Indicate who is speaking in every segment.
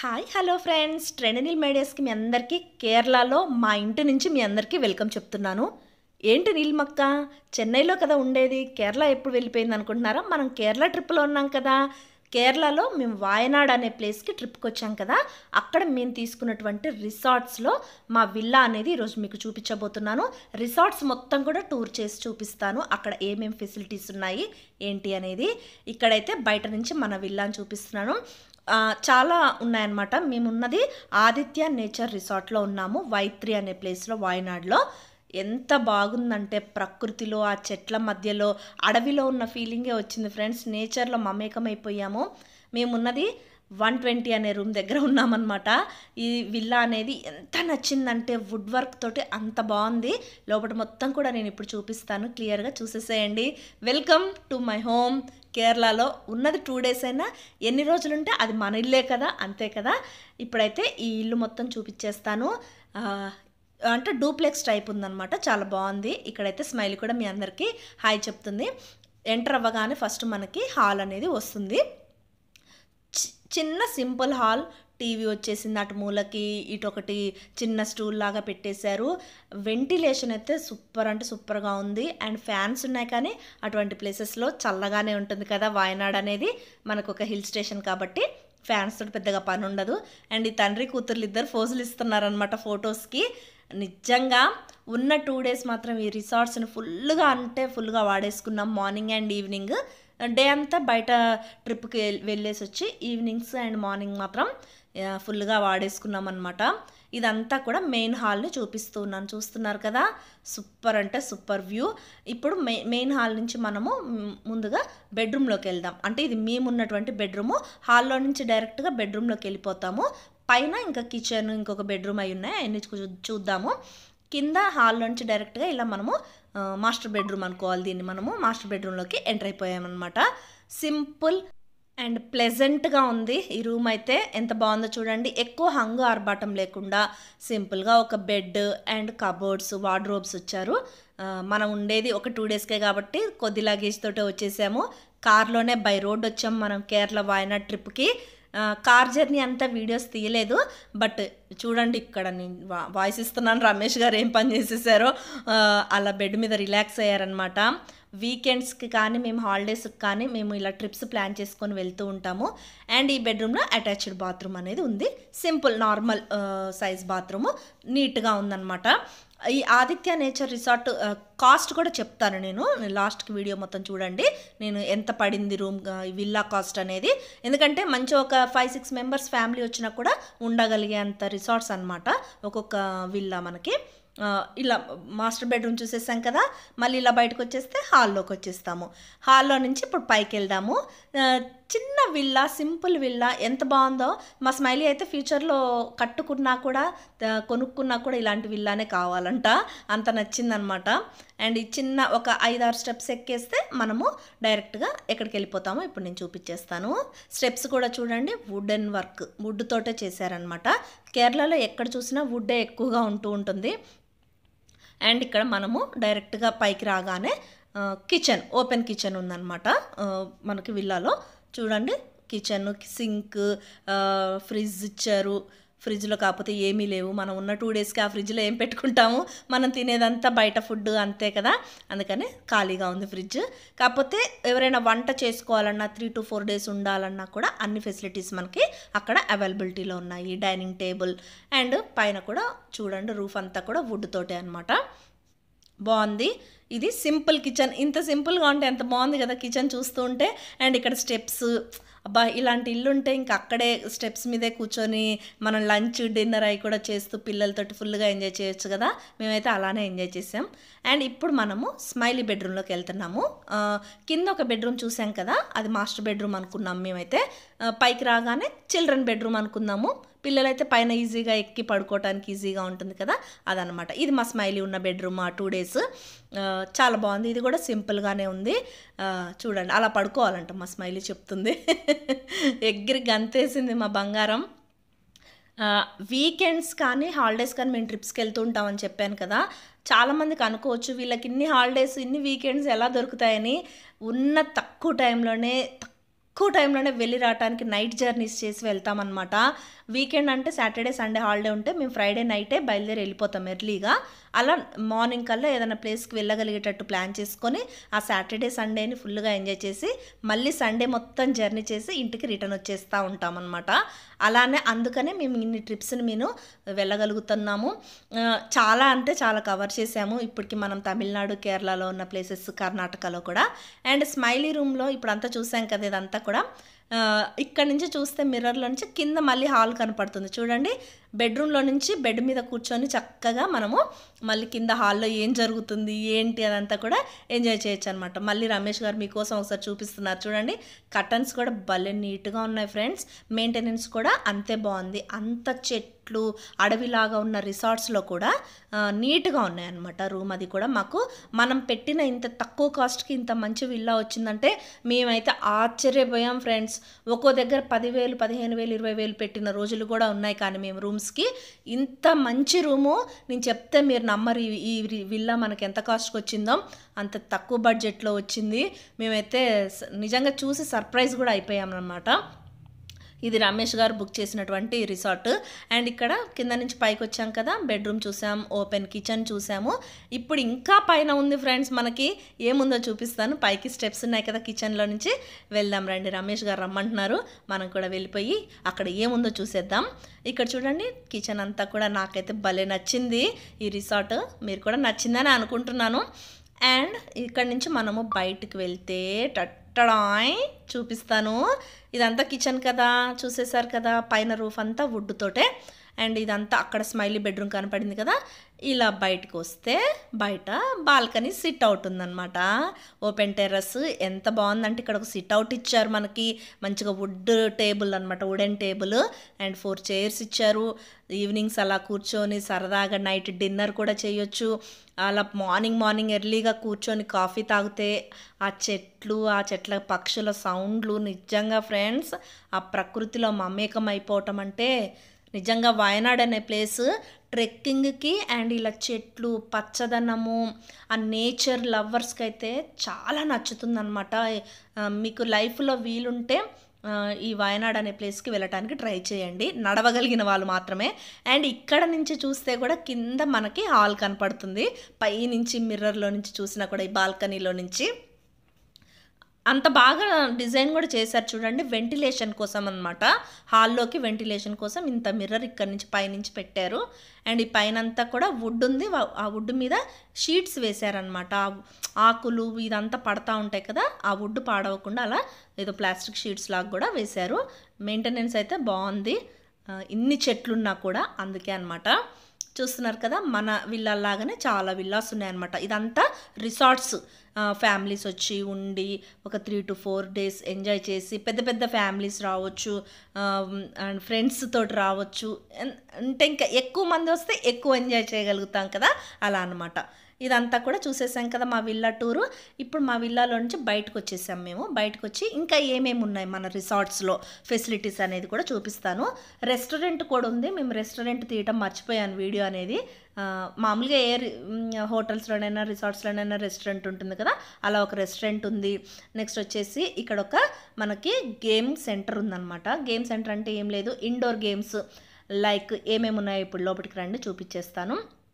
Speaker 1: hi hello friends ట్రెండనిల్ మీడియాస్కి మీ అందరికీ కేరళలో మా ఇంటి నుంచి మీ అందరికీ వెల్కమ్ చెప్తున్నాను ఏంటి నీలిమక్క చెన్నైలో కదా ఉండేది కేరళ ఎప్పుడు వెళ్ళిపోయింది అనుకుంటున్నారా మనం కేరళ ట్రిప్లో ఉన్నాం కదా కేరళలో మేము వాయనాడ్ అనే ప్లేస్కి ట్రిప్కి వచ్చాం కదా అక్కడ మేము తీసుకున్నటువంటి రిసార్ట్స్లో మా విల్లా అనేది ఈరోజు మీకు చూపించబోతున్నాను రిసార్ట్స్ మొత్తం కూడా టూర్ చేసి చూపిస్తాను అక్కడ ఏమేం ఫెసిలిటీస్ ఉన్నాయి ఏంటి అనేది ఇక్కడైతే బయట నుంచి మన విల్లాని చూపిస్తున్నాను ఆ, చాలా ఉన్నాయన్నమాట మేమున్నది ఆదిత్య నేచర్ రిసార్ట్లో ఉన్నాము వైత్రి అనే ప్లేస్లో వాయనాడ్లో ఎంత బాగుందంటే ప్రకృతిలో ఆ చెట్ల మధ్యలో అడవిలో ఉన్న ఫీలింగే వచ్చింది ఫ్రెండ్స్ నేచర్లో మమేకమైపోయాము మేమున్నది వన్ ట్వంటీ అనే రూమ్ దగ్గర ఉన్నామన్నమాట ఈ విల్లా అనేది ఎంత నచ్చిందంటే వుడ్ వర్క్ తోటి అంత బాగుంది లోపల మొత్తం కూడా నేను ఇప్పుడు చూపిస్తాను క్లియర్గా చూసేసేయండి వెల్కమ్ టు మై హోమ్ కేరళలో ఉన్నది టూ డేస్ అయినా ఎన్ని రోజులుంటే అది మన ఇల్లే కదా అంతే కదా ఇప్పుడైతే ఈ ఇల్లు మొత్తం చూపించేస్తాను ఆ, అంటే డూప్లెక్స్ టైప్ ఉందన్నమాట చాలా బాగుంది ఇక్కడైతే స్మైల్ కూడా మీ అందరికీ హాయ్ చెప్తుంది ఎంటర్ అవ్వగానే ఫస్ట్ మనకి హాల్ అనేది వస్తుంది చి- చిన్న సింపుల్ హాల్ టీవీ వచ్చేసింది అటు మూలకి ఇటు ఒకటి చిన్న స్టూల్ లాగా పెట్టేశారు వెంటిలేషన్ అయితే సూపర్ అంటే సూపర్గా ఉంది అండ్ ఫ్యాన్స్ ఉన్నాయి కానీ అటువంటి ప్లేసెస్లో చల్లగానే ఉంటుంది కదా వాయనాడ్ అనేది మనకు ఒక హిల్ స్టేషన్ కాబట్టి ఫ్యాన్స్ తోటి పెద్దగా పని ఉండదు అండ్ ఈ తండ్రి కూతుర్లు ఇద్దరు ఫోజులు ఇస్తున్నారనమాట ఫొటోస్కి నిజంగా ఉన్న టూ డేస్ మాత్రం ఈ రిసార్ట్స్ని ఫుల్గా అంటే ఫుల్గా వాడేసుకున్నాం మార్నింగ్ అండ్ ఈవినింగ్ డే అంతా బయట ట్రిప్కి వెళ్ళేసి వచ్చి ఈవినింగ్స్ అండ్ మార్నింగ్ మాత్రం ఆ, ఫుల్గా వాడేసుకున్నాం అనమాట ఇదంతా కూడా మెయిన్ హాల్ని చూపిస్తూ ఉన్నాను చూస్తున్నారు కదా సూపర్ అంటే సూపర్ వ్యూ ఇప్పుడు మె మెయిన్ హాల్ నుంచి మనము మ్, ముందుగా బెడ్రూమ్లోకి వెళ్దాం అంటే ఇది మేమున్నటువంటి బెడ్రూము హాల్లో నుంచి డైరెక్ట్గా బెడ్రూమ్లోకి వెళ్ళిపోతాము పైన ఇంకా కిచెన్ ఇంకొక బెడ్రూమ్ అయి ఉన్నాయి అన్ని చూ- చూద్దాము కింద హాల్ నుంచి డైరెక్ట్గా ఇలా మనము ఆ, మాస్టర్ బెడ్రూమ్ అనుకోవాలి దీన్ని మనము మాస్టర్ బెడ్రూమ్లోకి ఎంటర్ అయిపోయామన్నమాట సింపుల్ అండ్ ప్లెజెంట్గా ఉంది ఈ రూమ్ అయితే ఎంత బాగుందో చూడండి ఎక్కువ హంగు ఆర్భాటం లేకుండా సింపుల్గా ఒక బెడ్ అండ్ కబోర్డ్స్ వార్డ్రోబ్స్ వచ్చారు ఆ, మనం ఉండేది ఒక టూ డేస్కే కాబట్టి కొద్ది లగేజ్ తోటే వచ్చేసాము కార్లోనే బై రోడ్ వచ్చాం మనం కేరళ వాయనాడ్ ట్రిప్కి ఆ, కార్ జర్నీ అంతా వీడియోస్ తీయలేదు బట్ చూడండి ఇక్కడ నేను వా- వాయిస్ ఇస్తున్నాను రమేష్ గారు ఏం పని చేసేసారో ఆ, అలా బెడ్ మీద రిలాక్స్ అయ్యారనమాట వీకెండ్స్కి కానీ మేము హాలిడేస్కి కానీ మేము ఇలా ట్రిప్స్ ప్లాన్ చేసుకొని వెళ్తూ ఉంటాము అండ్ ఈ బెడ్రూమ్లో అటాచ్డ్ బాత్రూమ్ అనేది ఉంది సింపుల్ నార్మల్ సైజ్ బాత్రూమ్ నీట్గా ఉందన్నమాట ఈ ఆదిత్య నేచర్ రిసార్ట్ ఆ, కాస్ట్ కూడా చెప్తాను నేను లాస్ట్కి వీడియో మొత్తం చూడండి నేను ఎంత పడింది రూమ్ ఆ, ఈ విల్లా కాస్ట్ అనేది ఎందుకంటే మంచి ఒక ఫైవ్ సిక్స్ మెంబర్స్ ఫ్యామిలీ వచ్చినా కూడా ఉండగలిగే అంత రిసార్ట్స్ అనమాట ఒక్కొక్క విల్లా మనకి ఆ, ఇలా మాస్టర్ బెడ్రూమ్ చూసేసాం కదా మళ్ళీ ఇలా బయటకు వచ్చేస్తే హాల్లోకి వచ్చేస్తాము హాల్లో నుంచి ఇప్పుడు పైకి వెళ్దాము ఆ, చిన్న విల్లా సింపుల్ విల్లా ఎంత బాగుందో మా స్మైలీ అయితే ఫ్యూచర్లో కట్టుకున్నా కూడా ఆ, కొనుక్కున్నా కూడా ఇలాంటి విల్లానే కావాలంట అంత నచ్చిందనమాట అండ్ ఈ చిన్న ఒక ఐదారు స్టెప్స్ ఎక్కేస్తే మనము డైరెక్ట్గా ఎక్కడికి వెళ్ళిపోతామో ఇప్పుడు నేను చూపించేస్తాను స్టెప్స్ కూడా చూడండి వుడెన్ వర్క్ వుడ్ తోటే చేశారనమాట కేరళలో ఎక్కడ చూసినా వుడ్డే ఎక్కువగా ఉంటూ ఉంటుంది అండ్ ఇక్కడ మనము డైరెక్ట్గా పైకి రాగానే ఆ, కిచెన్ ఓపెన్ కిచెన్ ఉందన్నమాట ఆ, మనకి విల్లాలో చూడండి కిచెన్ సింక్ ఆ, ఫ్రిడ్జ్ ఇచ్చారు ఫ్రిడ్జ్లో కాకపోతే ఏమీ లేవు మనం ఉన్న టూ డేస్కి ఆ ఫ్రిడ్జ్లో ఏం పెట్టుకుంటాము మనం తినేదంతా బయట ఫుడ్ అంతే కదా అందుకని ఖాళీగా ఉంది ఫ్రిడ్జ్ కాకపోతే ఎవరైనా వంట చేసుకోవాలన్నా త్రీ టు ఫోర్ డేస్ ఉండాలన్నా కూడా అన్ని ఫెసిలిటీస్ మనకి అక్కడ అవైలబిలిటీలో ఉన్నాయి డైనింగ్ టేబుల్ అండ్ పైన కూడా చూడండి రూఫ్ అంతా కూడా వుడ్ తోటే అనమాట బాగుంది ఇది సింపుల్ కిచెన్ ఇంత సింపుల్గా ఉంటే ఎంత బాగుంది కదా కిచెన్ చూస్తూ ఉంటే అండ్ ఇక్కడ స్టెప్స్ అబ్బా ఇలాంటి ఇల్లు ఉంటే ఇంకా అక్కడే స్టెప్స్ మీదే కూర్చొని మనం లంచ్ డిన్నర్ అవి కూడా చేస్తూ పిల్లలతోటి ఫుల్గా ఎంజాయ్ చేయొచ్చు కదా మేమైతే అలానే ఎంజాయ్ చేసాం అండ్ ఇప్పుడు మనము స్మైలీ బెడ్రూమ్లోకి వెళ్తున్నాము ఆ, కింద ఒక బెడ్రూమ్ చూసాం కదా అది మాస్టర్ బెడ్రూమ్ అనుకున్నాం మేమైతే ఆ, పైకి రాగానే చిల్డ్రన్ బెడ్రూమ్ అనుకున్నాము పిల్లలైతే పైన ఈజీగా ఎక్కి పడుకోవడానికి ఈజీగా ఉంటుంది కదా అదనమాట ఇది మా స్మైలీ ఉన్న బెడ్రూమ్ ఆ టూ డేస్ చాలా బాగుంది ఇది కూడా సింపుల్గానే ఉంది ఆ, చూడండి అలా పడుకోవాలంట మా స్మైలీ చెప్తుంది ఎగ్గిరి గంతేసింది మా బంగారం వీకెండ్స్ కానీ హాలిడేస్ కానీ మేము ట్రిప్స్కి వెళ్తూ ఉంటామని చెప్పాను కదా చాలామందికి అనుకోవచ్చు వీళ్ళకి ఇన్ని హాలిడేస్ ఇన్ని వీకెండ్స్ ఎలా దొరుకుతాయని ఉన్న తక్కువ టైంలోనే తక్కువ టైంలోనే వెళ్ళి రావడానికి నైట్ జర్నీస్ చేసి వెళ్తామన్నమాట వీకెండ్ అంటే సాటర్డే సండే హాలిడే ఉంటే మేము ఫ్రైడే నైటే బయలుదేరి వెళ్ళిపోతాం ఎర్లీగా అలా మార్నింగ్ కల్లా ఏదైనా ప్లేస్కి వెళ్ళగలిగేటట్టు ప్లాన్ చేసుకొని ఆ సాటర్డే సండేని ఫుల్గా ఎంజాయ్ చేసి మళ్ళీ సండే మొత్తం జర్నీ చేసి ఇంటికి రిటర్న్ వచ్చేస్తూ ఉంటామన్నమాట అలానే అందుకనే మేము ఇన్ని ట్రిప్స్ని మేము వెళ్ళగలుగుతున్నాము ఆ, చాలా అంటే చాలా కవర్ చేసాము ఇప్పటికి మనం తమిళనాడు కేరళలో ఉన్న ప్లేసెస్ కర్ణాటకలో కూడా అండ్ స్మైలీ రూమ్లో ఇప్పుడు అంతా చూసాం కదా ఇదంతా కూడా ఆ, ఇక్కడ నుంచి చూస్తే మిర్రర్లో నుంచి కింద మళ్ళీ హాల్ కనపడుతుంది చూడండి బెడ్రూమ్లో నుంచి బెడ్ మీద కూర్చొని చక్కగా మనము మళ్ళీ కింద హాల్లో ఏం జరుగుతుంది ఏంటి అదంతా కూడా ఎంజాయ్ చేయొచ్చు అనమాట మళ్ళీ రమేష్ గారు మీకోసం ఒకసారి చూపిస్తున్నారు చూడండి కర్టన్స్ కూడా భలే నీట్గా ఉన్నాయి ఫ్రెండ్స్ మెయింటెనెన్స్ కూడా అంతే బాగుంది అంత చెట్లు అడవిలాగా ఉన్న రిసార్ట్స్లో కూడా ఆ, నీట్గా ఉన్నాయి అనమాట రూమ్ అది కూడా మాకు మనం పెట్టిన ఇంత తక్కువ కాస్ట్కి ఇంత మంచి విల్లా వచ్చిందంటే మేమైతే ఆశ్చర్యపోయాం ఫ్రెండ్స్ ఒక్కో దగ్గర పదివేలు పదిహేను వేలు ఇరవై వేలు పెట్టిన రోజులు కూడా ఉన్నాయి కానీ మేము రూమ్స్కి ఇంత మంచి రూము నేను చెప్తే మీరు నమ్మరు ఈ- ఈ రి- విల్లా మనకి ఎంత కాస్ట్కి వచ్చిందో అంత తక్కువ బడ్జెట్లో వచ్చింది మేమైతే స- నిజంగా చూసి సర్ప్రైజ్ కూడా అయిపోయామన్నమాట ఇది రమేష్ గారు బుక్ చేసినటువంటి రిసార్ట్ అండ్ ఇక్కడ కింద నుంచి పైకి వచ్చాం కదా బెడ్రూమ్ చూసాం ఓపెన్ కిచెన్ చూసాము ఇప్పుడు ఇంకా పైన ఉంది ఫ్రెండ్స్ మనకి ఏముందో చూపిస్తాను పైకి స్టెప్స్ ఉన్నాయి కదా కిచెన్లో నుంచి వెళ్దాం రండి రమేష్ గారు రమ్మంటున్నారు మనం కూడా వెళ్ళిపోయి అక్కడ ఏముందో చూసేద్దాం ఇక్కడ చూడండి కిచెన్ అంతా కూడా నాకైతే భలే నచ్చింది ఈ రిసార్ట్ మీరు కూడా నచ్చిందని అనుకుంటున్నాను అండ్ ఇక్కడ నుంచి మనము బయటికి వెళ్తే టట్టడాయ్ చూపిస్తాను ఇదంతా కిచెన్ కదా చూసేశారు కదా పైన రూఫ్ అంతా wood తోటే అండ్ ఇదంతా అక్కడ స్మైలీ బెడ్రూమ్ కనపడింది కదా ఇలా బయటకు వస్తే బయట బాల్కనీ సిట్ అవుట్ ఉందన్నమాట ఓపెన్ టెర్రస్ ఎంత బాగుందంటే ఇక్కడ ఒక సిట్ అవుట్ ఇచ్చారు మనకి మంచిగా వుడ్ టేబుల్ అనమాట wooden table and four chairs ఇచ్చారు ఈవినింగ్స్ అలా కూర్చొని సరదాగా నైట్ డిన్నర్ కూడా చేయొచ్చు అలా మార్నింగ్ మార్నింగ్ ఎర్లీగా కూర్చొని కాఫీ తాగితే ఆ చెట్లు ఆ చెట్ల పక్షుల సౌండ్లు నిజంగా ఫ్రెండ్స్ ఆ ప్రకృతిలో మమేకం అయిపోవటం అంటే నిజంగా వయనాడ్ అనే ప్లేస్ ట్రెక్కింగ్కి అండ్ ఇలా చెట్లు పచ్చదనము ఆ నేచర్ లవర్స్కి అయితే చాలా నచ్చుతుందన్నమాట ఆ, మీకు లైఫ్లో వీలుంటే ఆ, ఈ వయనాడ్ అనే ప్లేస్కి వెళ్ళటానికి ట్రై చేయండి నడవగలిగిన వాళ్ళు మాత్రమే అండ్ ఇక్కడ నుంచి చూస్తే కూడా కింద మనకి హాల్ కనపడుతుంది పై నుంచి మిర్రర్లో నుంచి చూసినా కూడా ఈ బాల్కనీలో నుంచి అంత బాగా డిజైన్ కూడా చేశారు చూడండి వెంటిలేషన్ కోసం అనమాట హాల్లోకి వెంటిలేషన్ కోసం ఇంత మిర్రర్ ఇక్కడ నుంచి పైనుంచి పెట్టారు అండ్ ఈ పైన అంతా కూడా వుడ్ ఉంది వా- ఆ వుడ్ మీద షీట్స్ వేశారనమాట ఆకులు ఇదంతా పడతా ఉంటాయి కదా ఆ వుడ్ పాడవకుండా అలా ఏదో ప్లాస్టిక్ షీట్స్ లాగా కూడా వేశారు మెయింటెనెన్స్ అయితే బాగుంది ఆ, ఇన్ని చెట్లున్నా కూడా అందుకే అనమాట చూస్తున్నారు కదా మన విల్లాలాగానే చాలా విల్లాస్ ఉన్నాయన్నమాట ఇదంతా రిసార్ట్స్ ఫ్యామిలీస్ వచ్చి ఉండి ఒక three to four days enjoy చేసి పెద్ద పెద్ద ఫ్యామిలీస్ రావచ్చు అండ్ ఫ్రెండ్స్ తోటి రావచ్చు ఎన్- అంటే ఇంకా ఎక్కువ మంది వస్తే ఎక్కువ ఎంజాయ్ చేయగలుగుతాం కదా అలా అన్నమాట ఇదంతా కూడా చూసేసాం కదా మా విల్లా టూరు ఇప్పుడు మా విల్లాలో నుంచి బయటకు వచ్చేసాం మేము బయటకు వచ్చి ఇంకా ఏమేమి ఉన్నాయి మన రిసార్ట్స్లో ఫెసిలిటీస్ అనేది కూడా చూపిస్తాను రెస్టారెంట్ కూడా ఉంది మేము రెస్టారెంట్ తీయటం మర్చిపోయాను వీడియో అనేది ఆ, మామూలుగా ఏ రి- మ్, హోటల్స్లోనైనా రిసార్ట్స్లోనైనా రెస్టారెంట్ ఉంటుంది కదా అలా ఒక రెస్టారెంట్ ఉంది నెక్స్ట్ వచ్చేసి ఇక్కడ ఒక మనకి గేమ్ సెంటర్ ఉందన్నమాట గేమ్ సెంటర్ అంటే ఏం లేదు ఇండోర్ గేమ్స్ లైక్ ఏమేమి ఉన్నాయో ఇప్పుడు లోపలికి రండి చూపించేస్తాను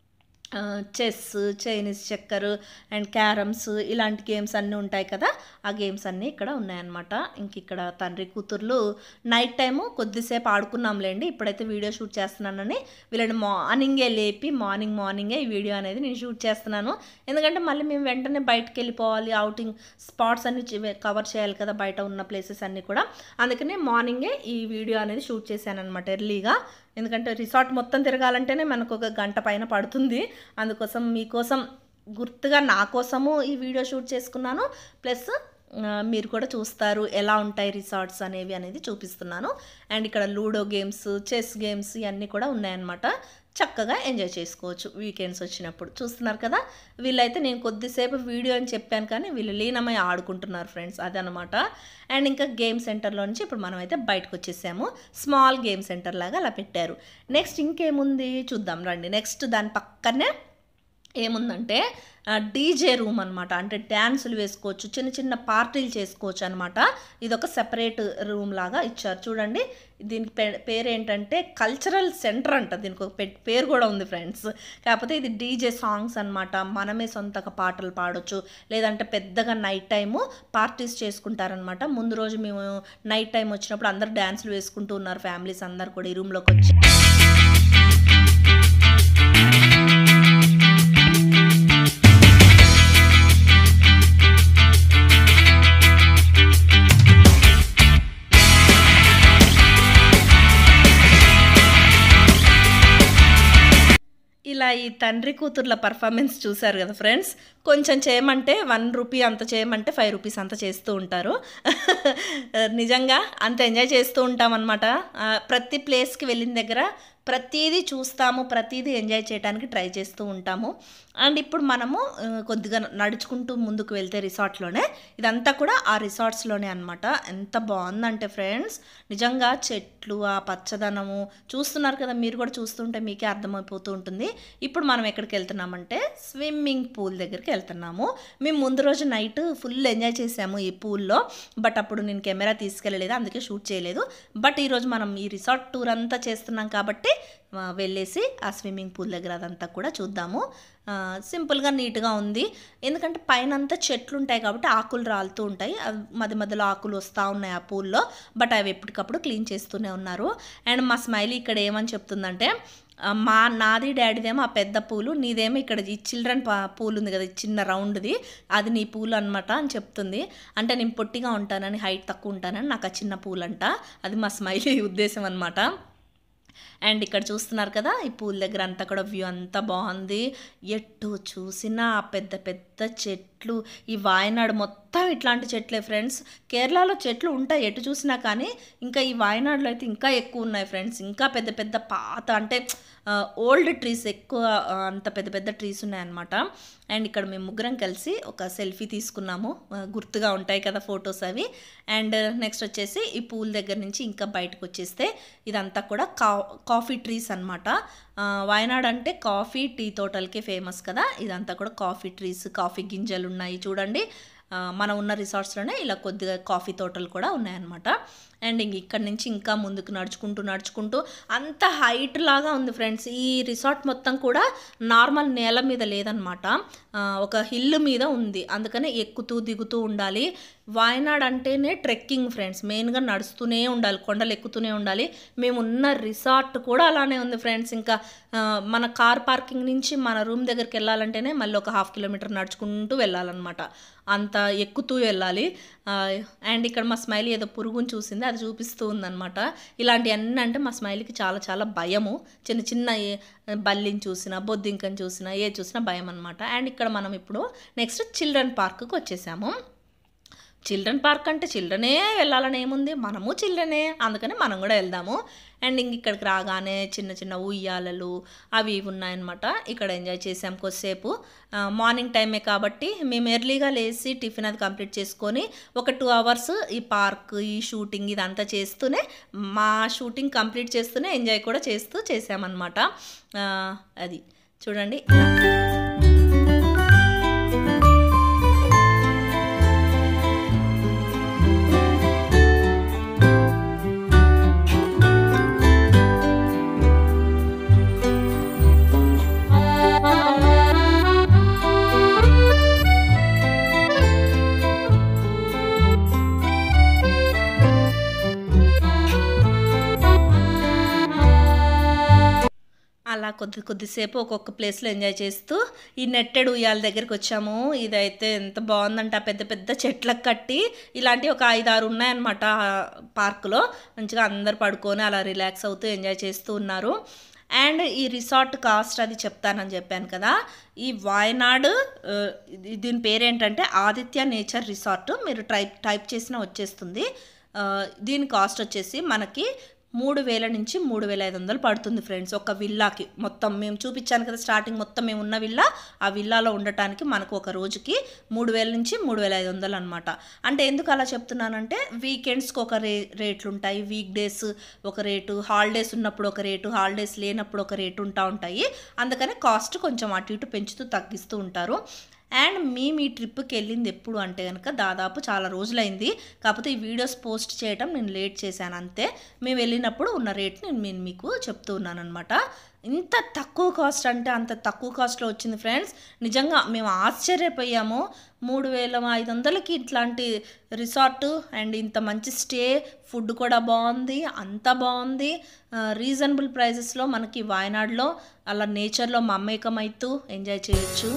Speaker 1: chess Chinese checker and carroms ఇలాంటి గేమ్స్ అన్నీ ఉంటాయి కదా ఆ గేమ్స్ అన్నీ ఇక్కడ ఉన్నాయన్నమాట ఇంక ఇక్కడ తండ్రి కూతుర్లు నైట్ టైము కొద్దిసేపు ఆడుకున్నాంలేండి ఇప్పుడైతే వీడియో షూట్ చేస్తున్నానని వీళ్ళని మార్నింగే లేపి మార్నింగ్ మార్నింగే ఈ వీడియో అనేది నేను షూట్ చేస్తున్నాను ఎందుకంటే మళ్ళీ మేము వెంటనే బయటకు వెళ్ళిపోవాలి అవుటింగ్ స్పాట్స్ అన్ని కవర్ చేయాలి కదా బయట ఉన్న ప్లేసెస్ అన్నీ కూడా అందుకనే మార్నింగే ఈ వీడియో అనేది షూట్ చేశాను అనమాట ఎర్లీగా ఎందుకంటే రిసార్ట్ మొత్తం తిరగాలంటేనే మనకు ఒక గంట పైన పడుతుంది అందుకోసం మీకోసం గుర్తుగా నా కోసము ఈ వీడియో షూట్ చేసుకున్నాను ప్లస్ ఆ, మీరు కూడా చూస్తారు ఎలా ఉంటాయి రిసార్ట్స్ అనేవి అనేది చూపిస్తున్నాను అండ్ ఇక్కడ లూడో గేమ్స్ చెస్ గేమ్స్ ఇవన్నీ కూడా ఉన్నాయన్నమాట చక్కగా ఎంజాయ్ చేసుకోవచ్చు వీకెండ్స్ వచ్చినప్పుడు చూస్తున్నారు కదా వీళ్ళైతే నేను కొద్దిసేపు వీడియో అని చెప్పాను కానీ వీళ్ళు లీనమై ఆడుకుంటున్నారు ఫ్రెండ్స్ అదనమాట అండ్ ఇంకా గేమ్ సెంటర్లో నుంచి ఇప్పుడు మనం అయితే బయటకు వచ్చేసాము స్మాల్ గేమ్ సెంటర్ లాగా అలా పెట్టారు నెక్స్ట్ ఇంకేముంది చూద్దాం రండి నెక్స్ట్ దాని పక్కనే ఏముందంటే డీజే రూమ్ అనమాట అంటే డ్యాన్సులు వేసుకోవచ్చు చిన్న చిన్న పార్టీలు చేసుకోవచ్చు అనమాట ఇది ఒక సెపరేట్ రూమ్ లాగా ఇచ్చారు చూడండి దీనికి పే- పేరు ఏంటంటే కల్చరల్ సెంటర్ అంట దీనికి ఒక పె- పేరు కూడా ఉంది ఫ్రెండ్స్ కాకపోతే ఇది డీజే సాంగ్స్ అనమాట మనమే సొంతగా పాటలు పాడొచ్చు లేదంటే పెద్దగా నైట్ టైము పార్టీస్ చేసుకుంటారనమాట ముందు రోజు మేము నైట్ టైం వచ్చినప్పుడు అందరు డ్యాన్సులు వేసుకుంటూ ఉన్నారు ఫ్యామిలీస్ అందరు కూడా ఈ రూమ్లోకి వచ్చి ఇలా ఈ తండ్రి కూతుర్ల పర్ఫార్మెన్స్ చూశారు కదా ఫ్రెండ్స్ కొంచెం చేయమంటే వన్ రూపీ అంత చేయమంటే ఫైవ్ రూపీస్ అంత చేస్తూ ఉంటారు నిజంగా అంత ఎంజాయ్ చేస్తూ ఉంటాం అనమాట ప్రతి ప్లేస్కి వెళ్ళిన దగ్గర ప్రతిదీ చూస్తాము ప్రతిదీ ఎంజాయ్ చేయడానికి ట్రై చేస్తూ ఉంటాము అండ్ ఇప్పుడు మనము ఆ, కొద్దిగా నడుచుకుంటూ ముందుకు వెళ్తే రిసార్ట్లోనే ఇదంతా కూడా ఆ రిసార్ట్స్లోనే అనమాట ఎంత బాగుందంటే ఫ్రెండ్స్ నిజంగా చెట్లు ఆ పచ్చదనము చూస్తున్నారు కదా మీరు కూడా చూస్తుంటే మీకే అర్థమైపోతూ ఉంటుంది ఇప్పుడు మనం ఎక్కడికి వెళ్తున్నామంటే స్విమ్మింగ్ పూల్ దగ్గరికి వెళ్తున్నాము మేము ముందు రోజు నైట్ ఫుల్ ఎంజాయ్ చేసాము ఈ పూల్లో బట్ అప్పుడు నేను కెమెరా తీసుకెళ్ళలేదు అందుకే షూట్ చేయలేదు బట్ ఈరోజు మనం ఈ రిసార్ట్ టూర్ అంతా చేస్తున్నాం కాబట్టి ఆ, వెళ్ళేసి ఆ స్విమ్మింగ్ పూల్ దగ్గర అదంతా కూడా చూద్దాము ఆ, సింపుల్గా నీట్గా ఉంది ఎందుకంటే పైన అంతా చెట్లు ఉంటాయి కాబట్టి ఆకులు రాలుతూ ఉంటాయి అవి మధ్య మధ్యలో ఆకులు వస్తూ ఉన్నాయి ఆ పూల్లో బట్ అవి ఎప్పటికప్పుడు క్లీన్ చేస్తూనే ఉన్నారు అండ్ మా స్మైలీ ఇక్కడ ఏమని చెప్తుందంటే ఆ, మా నాది డాడీదేమో ఆ పెద్ద పూలు నీదేమో ఇక్కడ ఈ చిల్డ్రన్ పూల్ ఉంది కదా ఈ చిన్న రౌండ్ది అది నీ పూలు అనమాట అని చెప్తుంది అంటే నేను పొట్టిగా ఉంటానని హైట్ తక్కువ ఉంటానని నాకు ఆ చిన్న పూలు అంట అది మా స్మైలీ ఉద్దేశం అనమాట అండ్ ఇక్కడ చూస్తున్నారు కదా ఈ పూల్ దగ్గర అంతా కూడా వ్యూ అంతా బాగుంది ఎటు చూసినా ఆ పెద్ద పెద్ద చెట్లు ఈ వాయనాడు మొత్తం ఇట్లాంటి చెట్లే ఫ్రెండ్స్ కేరళలో చెట్లు ఉంటాయి ఎటు చూసినా కానీ ఇంకా ఈ వాయనాడులో అయితే ఇంకా ఎక్కువ ఉన్నాయి ఫ్రెండ్స్ ఇంకా పెద్ద పెద్ద పాత అంటే ఓల్డ్ ట్రీస్ ఎక్కువ ఆ, అంత పెద్ద పెద్ద ట్రీస్ ఉన్నాయన్నమాట అండ్ ఇక్కడ మేము ముగ్గురం కలిసి ఒక సెల్ఫీ తీసుకున్నాము ఆ, గుర్తుగా ఉంటాయి కదా ఫొటోస్ అవి అండ్ నెక్స్ట్ వచ్చేసి ఈ పూల్ దగ్గర నుంచి ఇంకా బయటకు వచ్చేస్తే ఇదంతా కూడా కా కాఫీ ట్రీస్ అనమాట వాయనాడ్ అంటే కాఫీ టీ తోటలకే ఫేమస్ కదా ఇదంతా కూడా కాఫీ ట్రీస్ కాఫీ గింజలు ఉన్నాయి చూడండి ఆ, మనం ఉన్న రిసార్ట్స్లోనే ఇలా కొద్దిగా కాఫీ తోటలు కూడా ఉన్నాయన్నమాట అండ్ ఇంక ఇక్కడ నుంచి ఇంకా ముందుకు నడుచుకుంటూ నడుచుకుంటూ అంత హైట్ లాగా ఉంది ఫ్రెండ్స్ ఈ రిసార్ట్ మొత్తం కూడా నార్మల్ నేల మీద లేదనమాట ఆ, ఒక హిల్ మీద ఉంది అందుకని ఎక్కుతూ దిగుతూ ఉండాలి వాయనాడ్ అంటేనే ట్రెక్కింగ్ ఫ్రెండ్స్ మెయిన్గా నడుస్తూనే ఉండాలి కొండలు ఎక్కుతూనే ఉండాలి మేము ఉన్న రిసార్ట్ కూడా అలానే ఉంది ఫ్రెండ్స్ ఇంకా ఆ, మన కార్ పార్కింగ్ నుంచి మన రూమ్ దగ్గరికి వెళ్ళాలంటేనే మళ్ళీ ఒక హాఫ్ కిలోమీటర్ నడుచుకుంటూ వెళ్ళాలన్నమాట అంత ఎక్కుతూ వెళ్ళాలి ఆ, అండ్ ఇక్కడ మా స్మైలీ ఏదో పురుగుని చూసింది అది చూపిస్తూ ఉందన్నమాట ఇలాంటివన్నీ అంటే మా స్మైలీకి చాలా చాలా భయము చిన్న చిన్న ఏ- బల్లిని చూసినా బొద్దింకని చూసినా ఏ చూసినా భయం అనమాట అండ్ ఇక్కడ మనం ఇప్పుడు నెక్స్ట్ చిల్డ్రన్ పార్క్కి వచ్చేసాము చిల్డ్రన్ పార్క్ అంటే చిల్డ్రనే వెళ్ళాలని ఏముంది మనము చిల్డ్రనే అందుకని మనం కూడా వెళ్దాము అండ్ ఇంక ఇక్కడికి రాగానే చిన్న చిన్న ఉయ్యాలలు అవి ఇవి ఉన్నాయన్నమాట ఇక్కడ ఎంజాయ్ చేసాం కొద్దిసేపు ఆ, మార్నింగ్ టైమే కాబట్టి మేము ఎర్లీగా లేచి టిఫిన్ అది కంప్లీట్ చేసుకొని ఒక టూ అవర్స్ ఈ పార్క్ ఈ షూటింగ్ ఇదంతా చేస్తూనే మా షూటింగ్ కంప్లీట్ చేస్తూనే ఎంజాయ్ కూడా చేస్తూ చేసామన్నమాట ఆ, అది చూడండి ఇలా అలా కొద్ది కొద్దిసేపు ఒక్కొక్క ప్లేస్లో ఎంజాయ్ చేస్తూ ఈ నెట్టెడ్ ఉయ్యాల దగ్గరికి వచ్చాము ఇదైతే ఎంత బాగుందంటే ఆ పెద్ద పెద్ద చెట్లకు కట్టి ఇలాంటి ఒక ఐదు ఆరు ఉన్నాయన్నమాట ఆ పార్కులో మంచిగా అందరు పడుకొని అలా రిలాక్స్ అవుతూ ఎంజాయ్ చేస్తూ ఉన్నారు అండ్ ఈ రిసార్ట్ కాస్ట్ అది చెప్తానని చెప్పాను కదా ఈ వాయనాడ్ ఆ, ఇది- దీని పేరేంటంటే ఆదిత్య నేచర్ రిసార్ట్ మీరు టైప్ టైప్ చేసినా వచ్చేస్తుంది ఆ, దీని కాస్ట్ వచ్చేసి మనకి మూడు వేల నుంచి మూడు వేల ఐదు వందలు పడుతుంది ఫ్రెండ్స్ ఒక విల్లాకి మొత్తం మేము చూపించాను కదా స్టార్టింగ్ మొత్తం మేము ఉన్న విల్లా ఆ విల్లాలో ఉండటానికి మనకు ఒక రోజుకి మూడు వేల నుంచి మూడు వేల ఐదు వందలు అనమాట అంటే ఎందుకు అలా చెప్తున్నానంటే వీకెండ్స్కి ఒక రే రేట్లు ఉంటాయి వీక్ డేస్ ఒక రేటు హాలిడేస్ ఉన్నప్పుడు ఒక రేటు హాలిడేస్ లేనప్పుడు ఒక రేటు ఉంటా ఉంటాయి అందుకని కాస్ట్ కొంచెం అటు ఇటు పెంచుతూ తగ్గిస్తూ ఉంటారు అండ్ మేము ఈ ట్రిప్కి వెళ్ళింది ఎప్పుడు అంటే కనుక దాదాపు చాలా రోజులైంది కాకపోతే ఈ వీడియోస్ పోస్ట్ చేయటం నేను లేట్ చేశాను అంతే మేము వెళ్ళినప్పుడు ఉన్న రేట్ నేను నేను మీకు చెప్తూ ఉన్నాను అనమాట ఇంత తక్కువ కాస్ట్ అంటే అంత తక్కువ కాస్ట్లో వచ్చింది ఫ్రెండ్స్ నిజంగా మేము ఆశ్చర్యపోయాము మూడు వేల ఐదు వందలకి ఇట్లాంటి రిసార్ట్ అండ్ ఇంత మంచి స్టే ఫుడ్ కూడా బాగుంది అంతా బాగుంది రీజనబుల్ ప్రైజెస్లో మనకి వాయనాడులో అలా నేచర్లో మమ్మేకం అవుతూ ఎంజాయ్ చేయొచ్చు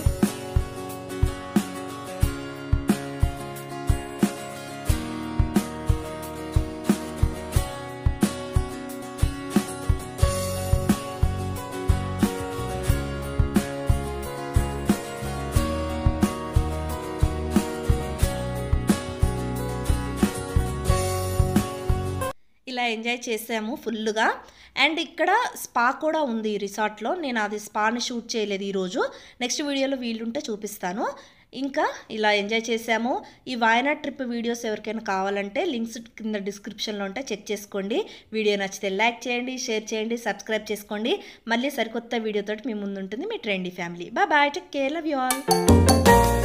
Speaker 1: ఇలా ఎంజాయ్ చేసాము ఫుల్గా అండ్ ఇక్కడ స్పా కూడా ఉంది ఈ రిసార్ట్లో నేను అది స్పాని షూట్ చేయలేదు ఈరోజు నెక్స్ట్ వీడియోలో వీలుంటే చూపిస్తాను ఇంకా ఇలా ఎంజాయ్ చేసాము ఈ వాయనాడ్ ట్రిప్ వీడియోస్ ఎవరికైనా కావాలంటే లింక్స్ కింద డిస్క్రిప్షన్లో ఉంటే చెక్ చేసుకోండి వీడియో నచ్చితే లైక్ చేయండి షేర్ చేయండి సబ్స్క్రైబ్ చేసుకోండి మళ్ళీ సరికొత్త వీడియోతో మీ ముందు ఉంటుంది మీ trendy family bye bye take care love you all